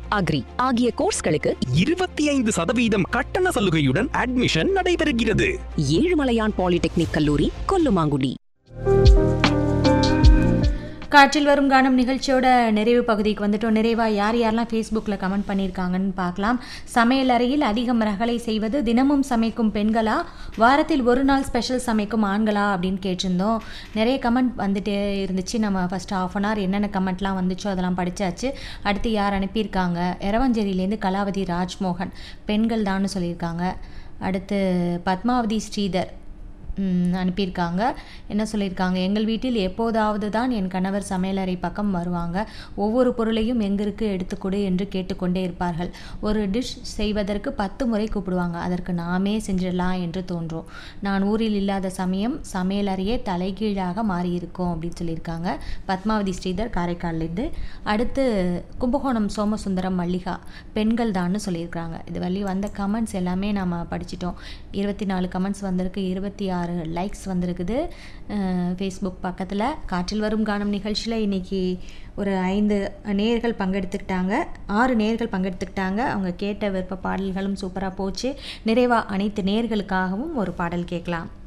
agri ஆகிய கோர்ஸ்களுக்கு இருபத்தி ஐந்து சதவீதம் கட்டண சலுகையுடன் அட்மிஷன் நடைபெறுகிறது ஏழுமலையான் பாலிடெக்னிக் கல்லூரி கொல்லுமாங்குடி காற்றில் வரும் கானம் நிகழ்ச்சியோட நிறைவு பகுதிக்கு வந்துட்டோம் நிறைவாக யார் யாரெல்லாம் ஃபேஸ்புக்கில் கமெண்ட் பண்ணியிருக்காங்கன்னு பார்க்கலாம் சமையல் அறையில் அதிகம் ரகளை செய்வது தினமும் சமைக்கும் பெண்களா வாரத்தில் ஒரு நாள் ஸ்பெஷல் சமைக்கும் ஆண்களா அப்படின்னு கேட்டிருந்தோம் நிறைய கமெண்ட் வந்துட்டே இருந்துச்சு நம்ம ஃபஸ்ட் ஆஃப் அன் ஹவர் என்னென்ன கமெண்ட்லாம் வந்துச்சோ அதெல்லாம் படித்தாச்சு அடுத்து யார் அனுப்பியிருக்காங்க எரவஞ்சேரியிலேருந்து கலாவதி ராஜ்மோகன் பெண்கள் தான்னு சொல்லியிருக்காங்க அடுத்து பத்மாவதி ஸ்ரீதர் ம், அனுப்பியிருக்காங்க என்ன சொல்லியிருக்காங்க எங்கள் வீட்டில் எப்போதாவது தான் என் கணவர் சமையலறை பக்கம் வருவாங்க ஒவ்வொரு பொருளையும் எங்கிருக்கு எடுத்துக்கொடு என்று கேட்டுக்கொண்டே இருப்பார்கள் ஒரு டிஷ் செய்வதற்கு பத்து முறை கூப்பிடுவாங்க அதற்கு நாமே செஞ்சிடலாம் என்று தோன்றும் நான் ஊரில் இல்லாத சமயம் சமையலறையே தலைகீழாக மாறியிருக்கும் அப்படின்னு சொல்லியிருக்காங்க பத்மாவதி ஸ்ரீதர் காரைக்கால்லேருந்து அடுத்து கும்பகோணம் சோமசுந்தரம் மல்லிகா பெண்கள் தான்னு சொல்லியிருக்காங்க இது வழி வந்த கமெண்ட்ஸ் எல்லாமே நம்ம படிச்சிட்டோம் இருபத்தி நாலு கமெண்ட்ஸ் வந்திருக்கு இருபத்தி ஆறு லைக்ஸ் வந்திருக்குது ஃபேஸ்புக் பக்கத்தில் காற்றில் வரும் காணும் நிகழ்ச்சியில் இன்றைக்கி ஒரு ஐந்து நேர்கள் பங்கெடுத்துக்கிட்டாங்க ஆறு நேர்கள் பங்கெடுத்துக்கிட்டாங்க அவங்க கேட்ட விருப்ப பாடல்களும் சூப்பராக போச்சு நிறைவாக அனைத்து நேர்களுக்காகவும் ஒரு பாடல் கேட்கலாம்